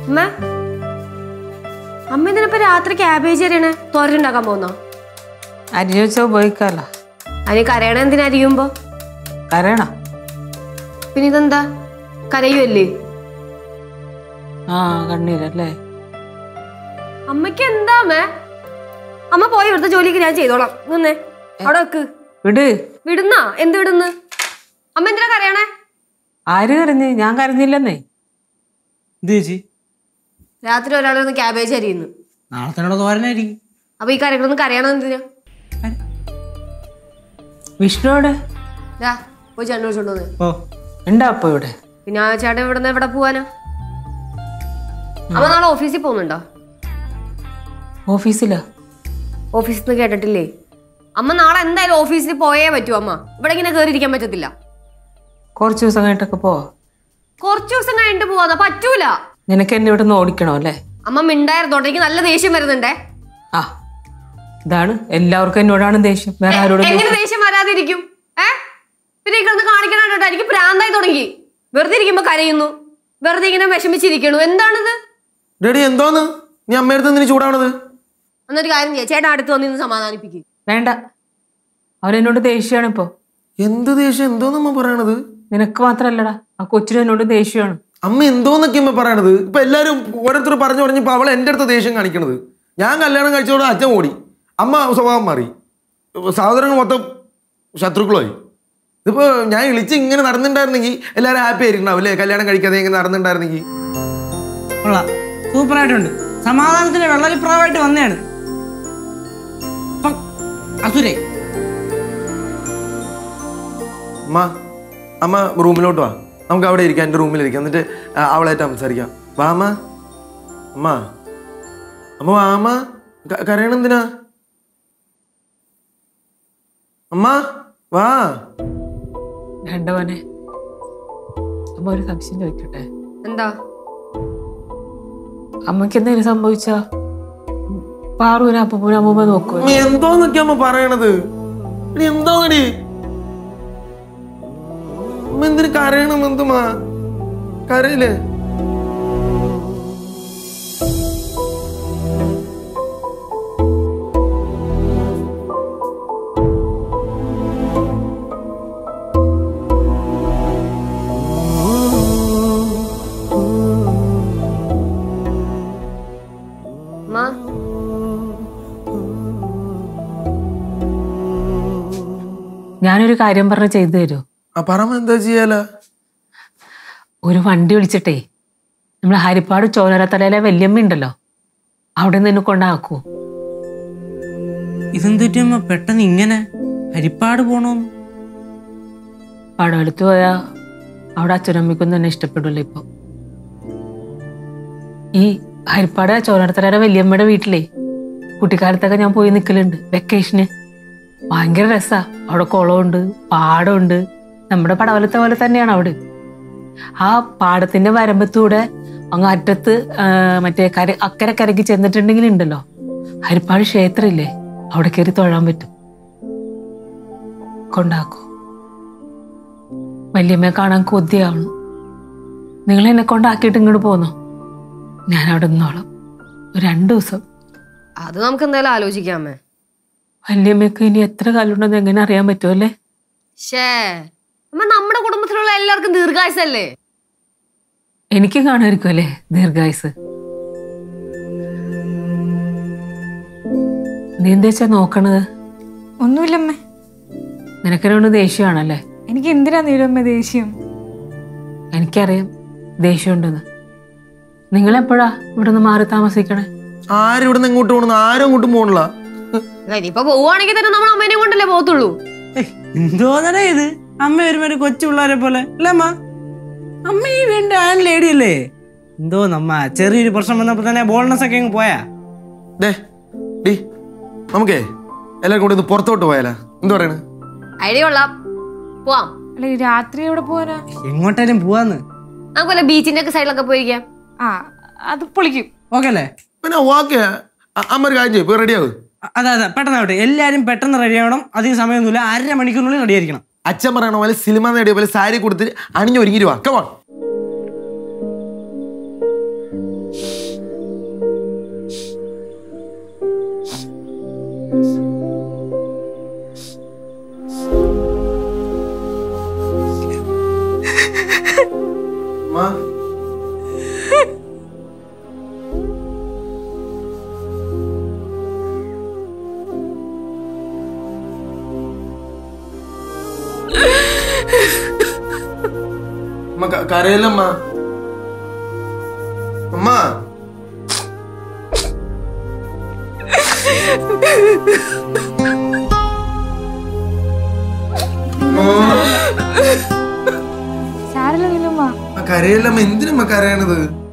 അമ്മ അമ്മ ഇതിനിപ്പോ രാത്രി ക്യാബേജ് അറിയണേ തോരനുണ്ടാക്കാൻ പോകുന്നോ അരി ചോദിച്ചാൽ ഉപയോഗിക്കാമല്ലോ അതിന് കരയണ എന്തിനരിയുമ്പോ കരയണ പിന്നെ ഇതെന്താ കരയുമല്ലേ ആ കണ്ണീരല്ലേ അമ്മയ്ക്ക് എന്താ അമ്മേ അമ്മ പോയി ഇവിടുത്തെ ജോലിക്ക് ഞാൻ ചെയ്തോളാം നിന്നേ അവിടെ വെക്ക് വിട് വിടുന്നാ എന്ത് വിടുന്ന് അമ്മ എന്തിനാ കരയണേ ആര് കരഞ്ഞ് ഞാൻ കരഞ്ഞില്ലെന്നേ എന്ത് ചേച്ചി രാത്രി ഒരാളൊന്ന് ക്യാബേജ് അരിയുന്നു നാളെ തന്നെ തോരനായിരിക്കും അപ്പൊ ഈ കരകളൊന്ന് കരയണം എന്തിനാ വിഷ്ണുവിടെ ദാ, പോയി ചേട്ടൻ വിളിച്ചോണ്ട് വന്നേ ഓ ഉണ്ടാ അപ്പൊ ഇവിടെ പിന്നെ ആ ചേട്ടൻ ഇവിടെ നിന്ന് എവിടെ പോവാനാ അമ്മ നാളെ ഓഫീസിൽ പോകുന്നുണ്ടോ ഓഫീസിലാ ഓഫീസിൽ നിന്ന് കേട്ടിട്ടില്ലേ അമ്മ നാളെ എന്തായാലും ഓഫീസിൽ പോയേ പറ്റൂ അമ്മ ഇവിടെ ഇങ്ങനെ കയറി ഇരിക്കാൻ പറ്റത്തില്ല കുറച്ച് ദിവസം കഴിഞ്ഞിട്ടൊക്കെ പോവാ കുറച്ച് ദിവസം കഴിഞ്ഞിട്ട് പോവാന്നാ പറ്റൂല നിനക്ക് എന്നെ ഇവിടെ നിന്ന് ഓടിക്കണോ അല്ലേ അമ്മ മിണ്ടായിരുന്നോട്ടെ എനിക്ക് നല്ല ദേഷ്യം വരുന്നുണ്ടേ ആ ഇതാണ് എല്ലാവർക്കും എന്നോടാണ് ദേഷ്യം വേറെ ആരോടും എങ്ങനെ ദേഷ്യം വരാതിരിക്കും ഏ പിന്നെ ഈ കിടന്ന് കാണിക്കണോ എനിക്ക് പ്രാന്തായി തുടങ്ങി വെറുതെ ഇരിക്കുമ്പോ കരയുന്നു വെറുതെ ഇങ്ങനെ വിഷമിച്ചിരിക്കണു എന്താണിത് ഡേഡി എന്തോന്ന് നീ അമ്മയടുത്ത് എന്തിനു ചൂടാവണത് എന്നൊരു കാര്യം ചെയ്യാം ചേട്ടൻ അടുത്ത് വന്നിന്ന് സമാധാനിപ്പിക്കും വേണ്ട അവരെന്നോട് ദേഷ്യമാണ് ഇപ്പോ എന്ത് ദേഷ്യം എന്തോന്ന് അമ്മ പറയണത് നിനക്ക് മാത്രല്ലടാ ആ കൊച്ചിനും എന്നോട് ദേഷ്യമാണ് അമ്മ എന്തോന്നൊക്കെ അമ്മ പറയണത് ഇപ്പൊ എല്ലാരും ഓരോരുത്തർ പറഞ്ഞു പറഞ്ഞപ്പോ അവൾ എന്റെ അടുത്ത് ദേഷ്യം കാണിക്കണത് ഞാൻ കല്യാണം കഴിച്ചതോടെ അച്ഛൻ ഓടി അമ്മ സ്വഭാവം മാറി സഹോദരങ്ങൾ മൊത്തം ശത്രുക്കളായി ഇതിപ്പോ ഞാൻ വിളിച്ച് ഇങ്ങനെ നടന്നിട്ടുണ്ടായിരുന്നെങ്കിൽ എല്ലാവരും ഹാപ്പി ആയിരിക്കണം അല്ലേ കല്യാണം കഴിക്കാതെ ഇങ്ങനെ നടന്നിട്ടുണ്ടായിരുന്നെങ്കിൽ കൊള്ളാം സൂപ്പറായിട്ടുണ്ട് സമാധാനത്തിന് വെള്ളരിപ്രാവായിട്ട് വന്നതാണ് ഇപ്പം അസുരേ അമ്മ അമ്മ റൂമിലോട്ട് വാ നമുക്ക് അവിടെ ഇരിക്കാം എൻ്റെ റൂമിലിരിക്കാം എന്നിട്ട് ആ, അവളായിട്ട് സംസാരിക്കാം വാ അമ്മ അമ്മ അമ്മ വാ അമ്മ ക- കരയണെന്തിനാ അമ്മ വാ വേണ്ട മോനെ അമ്മ ഒരു സംശയം ചോദിക്കട്ടെ എന്താ അമ്മയ്ക്ക് എന്തെങ്കിലും സംഭവിച്ചാ പാറുവിനെ അപ്പൂനെ അമ്മൂമ്മ നോക്കുവോ അമ്മ എന്തോന്നൊക്കെ അമ്മ പറയണത് എടി എന്തോന്നടി അമ്മ എന്തിനു കരയണം എന്തുമാ കരയില്ലേ അമ്മ ഞാനൊരു കാര്യം പറഞ്ഞ് ചെയ്തു തരുമോ ആ പറമ്മ എന്താ ചെയ്യാലോ ഒരു വണ്ടി വിളിച്ചിട്ടേ നമ്മൾ ഹരിപ്പാട് ചോലരത്തലയിലെ വല്യമ്മ ഉണ്ടല്ലോ അവിടെ നിന്ന് കൊണ്ടാക്കൂ ഇതെന്തുറ്റമ്മ പെട്ടെന്ന് ഇങ്ങനെ ഹരിപ്പാട് പോണോന്ന് പടവലത്ത് പോയാ അവിടെ അച്ഛനമ്മയ്ക്കൊന്നും തന്നെ ഇഷ്ടപ്പെടില്ല ഇപ്പൊ ഈ ഹരിപ്പാട് ചോലരത്തലയുടെ വല്യമ്മയുടെ വീട്ടിലേ കുട്ടിക്കാലത്തൊക്കെ ഞാൻ പോയി നിൽക്കലുണ്ട് വെക്കേഷന് ഭയങ്കര രസാ അവിടെ കുളമുണ്ട് പാടമുണ്ട് നമ്മുടെ പടവലത്തെ പോലെ തന്നെയാണ് അവിടെ ആ പാടത്തിന്റെ വരമ്പത്തൂടെ അങ്ങ് അറ്റത്ത് ആ, മറ്റേ കര അക്കരെ കരയ്ക്ക് ചെന്നിട്ടുണ്ടെങ്കിൽ ഉണ്ടല്ലോ ഹരിപ്പാട് ക്ഷേത്രമില്ലേ അവിടെ കയറി തൊഴാൻ പറ്റും കൊണ്ടാക്കൂ വല്യമ്മയെ കാണാൻ കൊതിയാവണം നിങ്ങൾ എന്നെ കൊണ്ടാക്കിയിട്ട് ഇങ്ങോട്ട് പോന്നോ ഞാൻ അവിടെ നിന്നോളാം ഒരു രണ്ടു ദിവസം അത് നമുക്ക് എന്തായാലും ആലോചിക്കാം അമ്മേ വല്യമ്മയ്ക്ക് ഇനി എത്ര കാലുണ്ടെന്ന് എങ്ങനെ അറിയാൻ പറ്റുമല്ലേ ഷേ അമ്മ നമ്മുടെ കുടുംബത്തിലുള്ള എല്ലാവർക്കും ദീർഘായുസല്ലേ എനിക്ക് കാണുമായിരിക്കും അല്ലേ ദീർഘായുസ് നീ എന്താ വെച്ചാ നോക്കണത് ഒന്നുമില്ലമ്മേ നിനക്കെന്നോട് ദേഷ്യമാണല്ലേ എനിക്ക് എന്തിനാ നീരമ്മ ദേഷ്യം എനിക്കറിയാം ദേഷ്യമുണ്ടെന്ന് നിങ്ങൾ എപ്പോഴാ ഇവിടെ നിന്ന് മാറി താമസിക്കണേ ആരും ഇവിടെ നിന്ന് ഇങ്ങോട്ട് പോകണമെന്ന് ആരും അങ്ങോട്ടും പോകണില്ല ഇനിയിപ്പൊ പോവുകയാണെങ്കിൽ തന്നെ നമ്മൾ അമ്മേനെ കൊണ്ടല്ലേ പോകത്തുള്ളൂ എന്തോന്നടേ ഇത് അമ്മ ഒരുമാതിരി കൊച്ചു പിള്ളേരെ പോലെ അല്ലേ അമ്മ അമ്മ ഈ വീണ്ടും ആൻ ലേഡി അല്ലേ എന്തോ നമ്മ ചെറിയൊരു പ്രശ്നം വന്നപ്പോ തന്നെ ബോൾനെസ് ഒക്കെ അങ്ങ് പോയാ ഡേ ഡി നമുക്കേ എല്ലാവർക്കും കൂടി ഒന്ന് പുറത്തോട്ട് പോയാലാ എന്ത് പറയണ ഐഡിയ കൊള്ളാം പോവാം അല്ല ഈ രാത്രി എവിടെ പോവാനാ എങ്ങോട്ടേലും പോവാന്ന് നമുക്ക് വല്ല ബീച്ചിന്റെ ഒക്കെ സൈഡിലൊക്കെ പോയിരിക്കാം ആ അത് പൊളിക്കും ഓക്കെ അല്ലേ പിന്നെ ഓക്കെ അമ്മ ഒരു കാര്യം ചെയ്യും റെഡിയാവും അ- അതെ അതെ പെട്ടെന്ന് ആവട്ടെ എല്ലാരും പെട്ടെന്ന് റെഡി ആവണം അധികം സമയമൊന്നുമില്ല അര മണിക്കൂറിനുള്ളിൽ റെഡി ആയിരിക്കണം അച്ഛൻ പറയണ പോലെ സിനിമ നേടിയ പോലെ സാരി കൊടുത്ത് അണിഞ്ഞൊരുങ്ങി വാ കമോൺ അമ്മ അമ്മ ക- കരയല്ലമ്മ അമ്മ സാരല്ല നീലുമ്മ ആ കരയല്ലമ്മ എന്തിനമ്മ കരയണത്